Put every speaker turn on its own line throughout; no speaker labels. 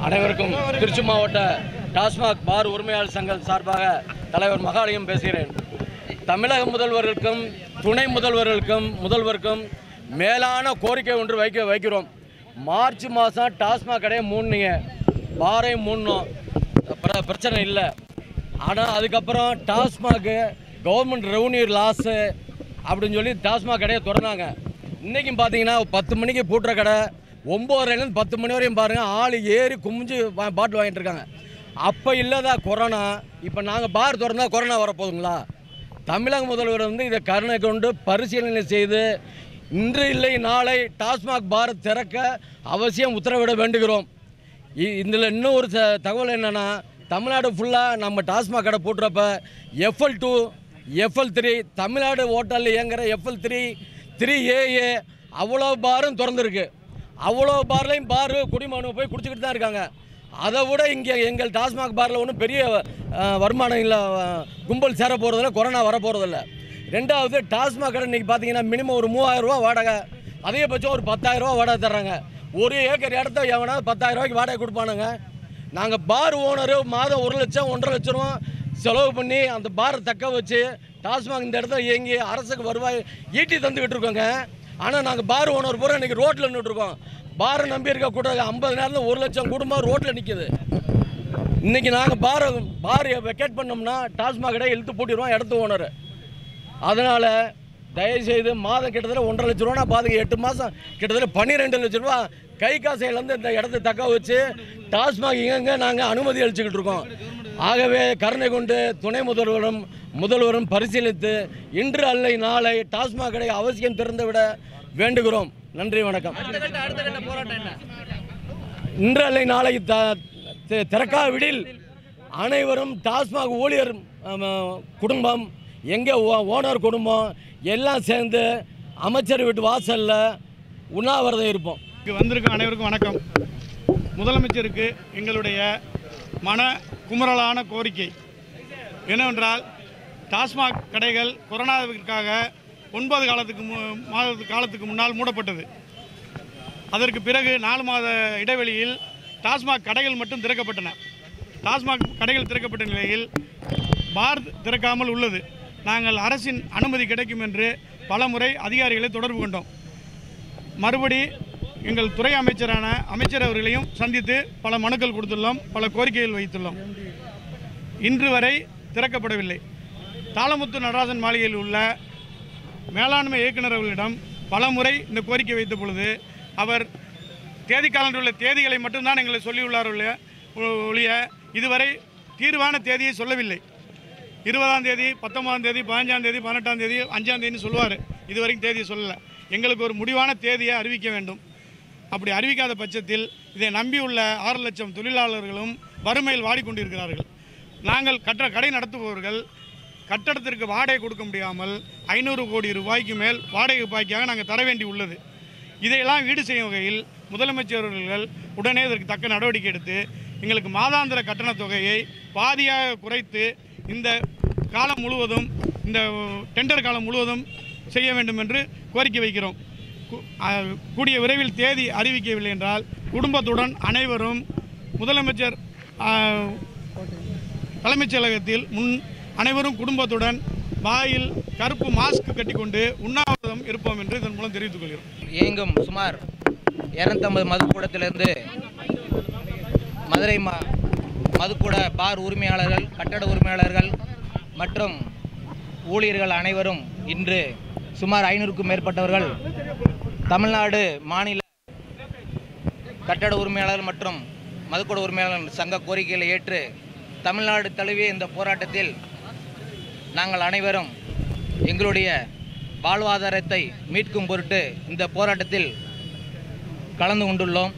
அனைவருக்கும் திருச்சி மாவட்ட டாஸ்மாக் பார் உரிமையாளர் சங்க சார்பாக தலைவர் மகாலயம் பேசுகிறேன் தமிழக முதல்வர்களுக்கும் துணை முதல்வர்களுக்கும் முதல்வருக்கும் மேலான கோரிக்கை ஒன்று வைக்க வைக்கிறோம் மார்ச் மாதம் டாஸ்மாக் கடையை மூணுனீங்க பாரை மூடணும் பிர- பிரச்சனை இல்லை ஆனால் அதுக்கப்புறம் டாஸ்மாக்கு கவர்மெண்ட் ரெவன்யூ லாஸு அப்படின்னு சொல்லி டாஸ்மாக் கடையை திறந்தாங்க இன்றைக்கும் பார்த்தீங்கன்னா பத்து மணிக்கு பூட்டுற கடை ஒம்போதரைலேருந்து பத்து மணி வரையும் பாருங்கள் ஆள் ஏறி குமிஞ்சு வா- பாட்டில் வாங்கிட்டு இருக்காங்க அப்போ இல்லாதா கொரோனா இப்போ நாங்கள் பார் திறந்தா கொரோனா வரப்போகுதுங்களா தமிழக முதல்வர் வந்து இதை கருணை கொண்டு பரிசீலனை செய்து இன்று இல்லை நாளை டாஸ்மாக் பார் திறக்க அவசியம் உத்தரவிட வேண்டுகிறோம் இதில் இன்னும் ஒரு ச- தகவல் என்னென்னா தமிழ்நாடு ஃபுல்லாக நம்ம டாஸ்மாக் கடை போட்டுறப்ப FL two FL three Tamil Nadu ஹோட்டலில் இயங்குற எஃப்எல் த்ரீ த்ரீ ஏஏ அவ்வளோ பாரும் திறந்துருக்கு அவ்வளோ பார்லையும் பார் குடிமகனு போய் குடிச்சிக்கிட்டு தான் இருக்காங்க அதை விட இங்கே எங்கள் டாஸ்மாக் பாரில் ஒன்றும் பெரிய அஹ், வருமானம் இல்லை அஹ், கும்பல் சேர போகிறதில்ல கொரோனா வர போகிறதில்ல ரெண்டாவது டாஸ்மாக் கடை இன்றைக்கி பார்த்தீங்கன்னா மினிமம் ஒரு மூவாயிரம் ரூபா வாடகை அதிகபட்சம் ஒரு பத்தாயிரம் ரூபா வாடகை தர்றாங்க ஒரு ஏக்கர் இடத்த எவனா பத்தாயிரம் ரூபாய்க்கு வாடகை கொடுப்பானுங்க நாங்கள் பார் ஓனரு மாதம் ஒரு லட்சம் ஒன்றரை லட்சம் ரூபா செலவு பண்ணி அந்த பாரை தக்க வச்சு டாஸ்மாக் இந்த இடத்துல இயங்கி அரசுக்கு வருவாய் ஈட்டி தந்துக்கிட்டு இருக்கோங்க ஆனால் நாங்கள் பார் ஓனர் பூரா இன்றைக்கி ரோட்டில் நின்றுட்டுருக்கோம் பாரை நம்பி இருக்க கூட ஐம்பது நேரத்தில் ஒரு லட்சம் குடும்பம் ரோட்டில் நிற்கிது இன்றைக்கி நாங்கள் பாரை பார் வெக்கேட் பண்ணோம்னா டாஸ்மாக் கடையை இழுத்து பூட்டிடுவோம் இடத்து ஓனர் அதனால் தயவுசெய்து மாதம் கிட்டத்தட்ட ஒன்றரை லட்ச ரூபா பாதுக எட்டு மாதம் கிட்டத்தட்ட பன்னிரெண்டு லட்ச ரூபா கை காசையிலேருந்து இந்த இடத்த தக்க வச்சு டாஸ்மாக் இங்கங்க நாங்கள் அனுமதி அளிச்சுக்கிட்டு இருக்கோம் ஆகவே கருணை கொண்டு துணை முதல்வரும் முதல்வரும் பரிசீலித்து இன்று அல்லை நாளை டாஸ்மாக் கடை அவசியம் திறந்து விட வேண்டுகிறோம் நன்றி வணக்கம் இன்று அல்லை நாளை த தி- திறக்காவிடில் அனைவரும் டாஸ்மாக் ஊழியர் ஆம, குடும்பம் எங்கள் ஓனர் குடும்பம் எல்லாம் சேர்ந்து அமைச்சர் வீட்டு வாசலில் உண்ணாவிரதம் இருப்போம்
இங்கு வந்திருக்கும் அனைவருக்கும் வணக்கம் முதலமைச்சருக்கு எங்களுடைய மன குமுறலான கோரிக்கை என்னவென்றால் டாஸ்மாக் கடைகள் கொரோனாவிற்காக ஒன்பது காலத்துக்கு மு- மாத காலத்துக்கு முன்னால் மூடப்பட்டது அதற்கு பிறகு நாலு மாத இடைவெளியில் டாஸ்மாக் கடைகள் மட்டும் திறக்கப்பட்டன டாஸ்மாக் கடைகள் திறக்கப்பட்ட நிலையில் பார் திறக்காமல் உள்ளது நாங்கள் அரசின் அனுமதி கிடைக்கும் என்று பலமுறை அதிகாரிகளை தொடர்பு கொண்டோம் மறுபடி எங்கள் துறை அமைச்சரான அமைச்சர் அவர்களையும் சந்தித்து பல மனுக்கள் கொடுத்துள்ளோம் பல கோரிக்கைகள் வைத்துள்ளோம் இன்று வரை திறக்கப்படவில்லை தாளமுத்து நடராஜன் மாளிகையில் உள்ள மேலாண்மை இயக்குனர் அவர்களிடம் பலமுறை இந்த கோரிக்கை வைத்த பொழுது அவர் தேதி காலண்டில் உள்ள தேதிகளை மட்டும்தான் எங்களை சொல்லியுள்ளார் ஒழிய ஒழிய இதுவரை தீர்வான தேதியை சொல்லவில்லை இருபதாம் தேதி பத்தொன்பதாம் தேதி பதினஞ்சாம் தேதி பதினெட்டாம் தேதி அஞ்சாம் தேதி சொல்லுவார் இது வரைக்கும் தேதியை சொல்லலை எங்களுக்கு ஒரு முடிவான தேதியை அறிவிக்க வேண்டும் அப்படி அறிவிக்காத பட்சத்தில் இதை நம்பியுள்ள ஆறு லட்சம் தொழிலாளர்களும் வறுமையில் வாடிக்கொண்டிருக்கிறார்கள் நாங்கள் கட்ட கடை நடத்துபவர்கள் கட்டடத்திற்கு வாடகை கொடுக்க முடியாமல் ஐநூறு கோடி ரூபாய்க்கு மேல் வாடகை பாக்கியாக நாங்கள் தர வேண்டி உள்ளது இதையெல்லாம் ஈடு செய்யும் வகையில் முதலமைச்சர் அவர்கள் உடனே இதற்கு தக்க நடவடிக்கை எடுத்து எங்களுக்கு மாதாந்திர கட்டணத் தொகையை பாதியாக குறைத்து இந்த காலம் முழுவதும் இந்த டெண்டர் காலம் முழுவதும் செய்ய வேண்டும் என்று கோரிக்கை வைக்கிறோம் கு- அ, கூடிய விரைவில் தேதி அறிவிக்கவில்லை என்றால் குடும்பத்துடன் அனைவரும் முதலமைச்சர் ஆ, தலைமைச் செயலகத்தில் முன் அனைவரும் குடும்பத்துடன் வாயில் கருப்பு மாஸ்க் கட்டிக்கொண்டு உண்ணாவிரதம் இருப்போம் என்று இதன் மூலம் தெரிவித்துக் கொள்கிறோம்
இயங்கும் சுமார் இரநூத்தம்பது மதுக்கூடத்திலிருந்து மதுரை ம மதுக்கூட பார் உரிமையாளர்கள் கட்டட உரிமையாளர்கள் மற்றும் ஊழியர்கள் அனைவரும் இன்று சுமார் ஐநூறுக்கும் மேற்பட்டவர்கள் தமிழ்நாடு மாநில கட்டட உரிமையாளர் மற்றும் மதுக்கூட உரிமையாளர் சங்க கோரிக்கைகளை ஏற்று தமிழ்நாடு தழுவிய இந்த போராட்டத்தில் நாங்கள் அனைவரும் எங்களுடைய வாழ்வாதாரத்தை மீட்கும் பொருட்டு இந்த போராட்டத்தில் கலந்து கொண்டுள்ளோம்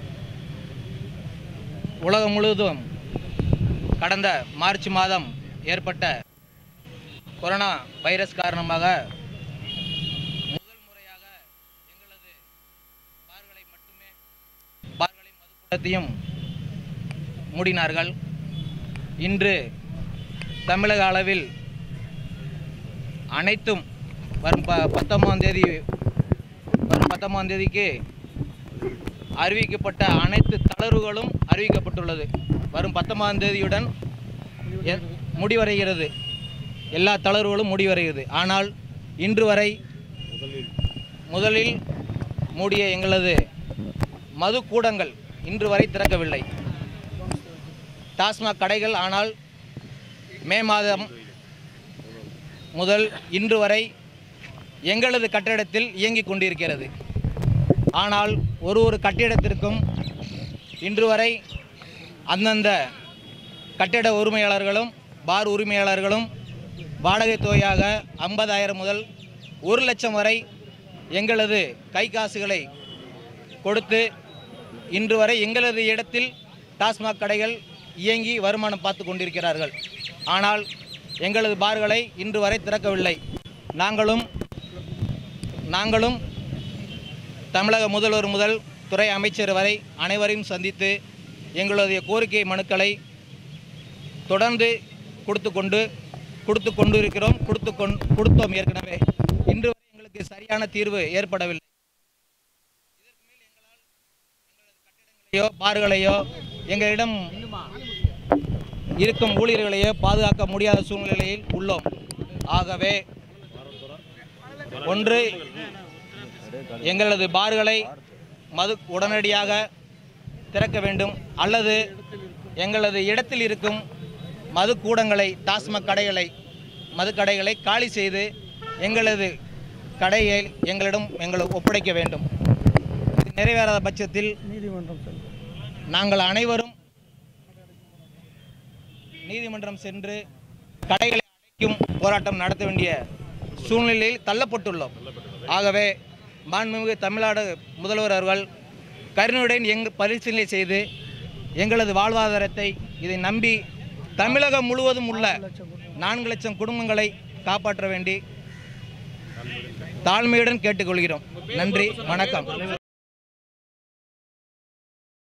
உலகம் முழுவதும் கடந்த மார்ச் மாதம் ஏற்பட்ட கொரோனா வைரஸ் காரணமாக முதல் முறையாக எங்களது பார்களை மட்டுமே பார்களை மதுக்கூடத்தையும் மூடினார்கள் இன்று தமிழக அளவில் அனைத்தும் வரும் ப பத்தொம்பதாம் தேதி வரும் பத்தொம்பதாம் தேதிக்கு அறிவிக்கப்பட்ட அனைத்து தளர்வுகளும் அறிவிக்கப்பட்டுள்ளது வரும் பத்தொன்பதாம் தேதியுடன் எ- முடிவடைகிறது எல்லா தளர்வுகளும் முடிவடைகிறது ஆனால் இன்று வரை முதலில் மூடிய எங்களது மதுக்கூடங்கள் இன்று வரை திறக்கவில்லை டாஸ்மாக் கடைகள் ஆனால் மே மாதம் முதல் இன்று வரை எங்களது கட்டிடத்தில் இயங்கிக் கொண்டிருக்கிறது ஆனால் ஒரு ஒரு கட்டிடத்திற்கும் இன்று வரை அந்தந்த கட்டிட உரிமையாளர்களும் பார் உரிமையாளர்களும் வாடகை தொகையாக ஐம்பதாயிரம் முதல் ஒரு லட்சம் வரை எங்களது கை காசுகளை கொடுத்து இன்று வரை எங்களது இடத்தில் டாஸ்மாக் கடைகள் இயங்கி வருமானம் பார்த்து கொண்டிருக்கிறார்கள் ஆனால் எங்களது பார்களை இன்று வரை திறக்கவில்லை நாங்களும் நாங்களும் தமிழக முதல்வர் முதல் துறை அமைச்சர் வரை அனைவரையும் சந்தித்து எங்களுடைய கோரிக்கை மனுக்களை தொடர்ந்து கொடுத்து கொண்டு கொடுத்து கொண்டு இருக்கிறோம் கொடுத்து கொண் கொடுத்தோம் ஏற்கனவே இன்று வரை எங்களுக்கு சரியான தீர்வு ஏற்படவில்லை கட்டிடங்களையோ பார்களையோ எங்களிடம் இருக்கும் ஊழியர்களையோ பாதுகாக்க முடியாத சூழ்நிலையில் உள்ளோம் ஆகவே ஒன்று எங்களது பார்களை மது உடனடியாக திறக்க வேண்டும் அல்லது எங்களது இடத்தில் இருக்கும் மது கூடங்களை டாஸ்மாக் கடைகளை மது கடைகளை காலி செய்து எங்களது கடையை எங்களிடம் எங்களை ஒப்படைக்க வேண்டும் இது நிறைவேறாத பட்சத்தில் நாங்கள் அனைவரும் நீதிமன்றம் சென்று கடைகளை அடைக்கும் போராட்டம் நடத்த வேண்டிய சூழ்நிலையில் தள்ளப்பட்டுள்ளோம் ஆகவே மாண்புமிகு தமிழ்நாடு முதல்வர் அவர்கள் கருணையுடன் எங் பரிசீலனை செய்து எங்களது வாழ்வாதாரத்தை இதை நம்பி தமிழகம் முழுவதும் உள்ள நான்கு லட்சம் குடும்பங்களை காப்பாற்ற வேண்டி தாழ்மையுடன் கேட்டுக்கொள்கிறோம் நன்றி வணக்கம்